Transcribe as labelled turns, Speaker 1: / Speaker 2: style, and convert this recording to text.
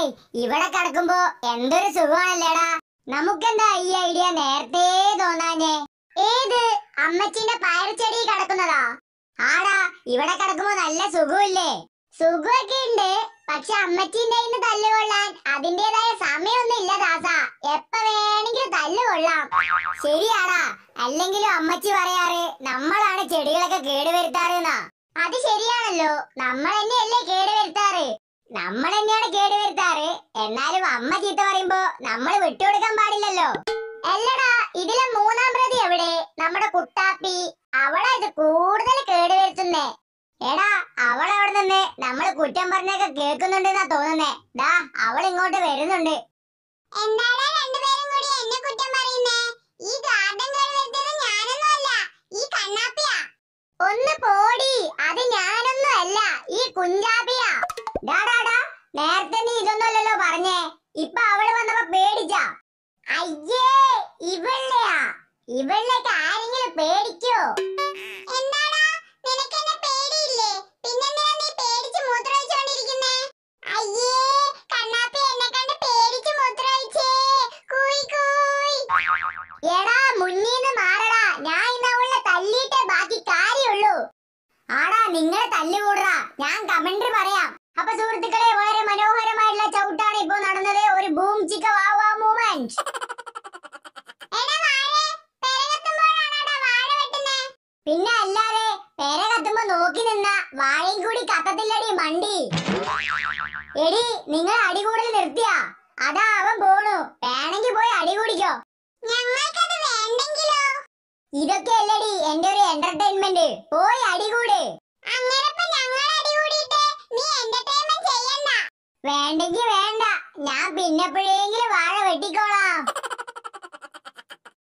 Speaker 1: hi ഇവിടെ കിടക്കുമ്പോ എന്തൊരു സുഖമാണല്ലേടാ നമുക്കെന്താ ഈ ഐഡിയ നേരത്തെ തോന്നാഞ്ഞേ ഏത് അമ്മച്ചിന്റെ പയർച്ചെടി കിടക്കുന്നതാ ആടാ ഇവിടെ കിടക്കുമ്പോ നല്ല സുഖമില്ലേ സുഖമൊക്കെ ഉണ്ട് പക്ഷെ അമ്മച്ചിന്റെ കയ്യിന്ന് തല്ലുകൊള്ളാൻ അതിന്റേതായ സമയമൊന്നും ഇല്ല ദാസ എപ്പ വേണമെങ്കിലും തല്ലുകൊള്ളാം ശരിയാടാ അല്ലെങ്കിലും അമ്മച്ചി പറയാറ് നമ്മളാണ് ചെടികളൊക്കെ കേടുവരുത്താറ് എന്നാ അത് ശരിയാണല്ലോ നമ്മൾ തന്നെയല്ലേ കേടുവരുത്താറ് നമ്മൾ തന്നെയാണ് കേടുവരുത്താറ് എന്നാലും അമ്മ ചീത്ത പറയുമ്പോ നമ്മൾ വിട്ടുകൊടുക്കാൻ പാടില്ലല്ലോ അല്ലടാ ഇതിലെ മൂന്നാം പ്രതി എവിടെ നമ്മുടെ കുട്ടാപ്പി അവളാ ഇത് കൂടുതൽ കേടുവരുത്തുന്നേ എടാ അവൾ അവിടെ നിന്ന് നമ്മൾ കുറ്റം പറഞ്ഞൊക്കെ കേൾക്കുന്നുണ്ടെന്നാ തോന്നുന്നേ ദാ അവൾ ഇങ്ങോട്ട് വരുന്നുണ്ട് എന്താണ് രണ്ടുപേരും കൂടി എന്നെ കുറ്റം പറയുന്നേ ഈ ഗാർഡൻ കേടുവരുത്തിയത് ഞാനൊന്നും അല്ല ഈ കണ്ണാപ്പിയാ ഒന്ന് പോടി അത് ഞാനൊന്നും അല്ല ഈ കുഞ്ചാപ്പിയാ ഡാ ഡാ ഡാ നേരത്തെ നീ ഇതൊന്നുമല്ലല്ലോ പറഞ്ഞേ ഇപ്പൊ അവള് വന്നപ്പോ പേടിച്ചാ അയ്യേ ഇവളെയാ ഇവളിലേക്ക് ആരെങ്കിലും പേടിക്കോ എന്താടാ നിനക്ക് എന്നെ പേടിയില്ലേ പിന്നെന്തിനാ നീ പേടിച്ച് മൂത്രമൊഴിച്ചോണ്ടിരിക്കുന്നേ അയ്യേ കണ്ണാപ്പി എന്നെ കണ്ട് പേടിച്ച് മൂത്രമൊഴിച്ചേ കൂയി കൂയി എടാ മുന്നീന്ന് മാറടാ ഞാൻ ഇന്ന് അവളെ തല്ലിയിട്ടേ ബാക്കി കാര്യമുള്ളൂ ആടാ നിങ്ങളെ തല്ലുകൂടറാ ഞാൻ കമന്ററി പറയാം അപ്പൊ സുഹൃത്തുക്കളെ വളരെ മനോഹരമായിട്ടുള്ള ചവിട്ടാണ് ഇപ്പോ നടന്നത് ഒരു ബൂം ചിക്ക വാവാ മൂവ്മെന്റ് പിന്നെ അല്ലാതെ പെര കത്തുമ്പോ നോക്കി നിന്ന വാഴയും കൂടി കത്തത്തില്ലടി മണ്ടി എടി നിങ്ങൾ അടി കൂടുതൽ നിർത്തിയാ അതാ അവൻ പോണു വേണമെങ്കി പോയി അടി കൂടിക്കോ ഞങ്ങൾക്കത് വേണ്ടെങ്കിലോ ഇതൊക്കെ അല്ലടി എന്റെ ഒരു എന്റർടൈൻമെന്റ് പോയി അടികൂട് വേണ്ടെങ്കി വേണ്ട ഞാൻ പിന്നെപ്പോഴെങ്കിലും വാഴ വെട്ടിക്കോളാം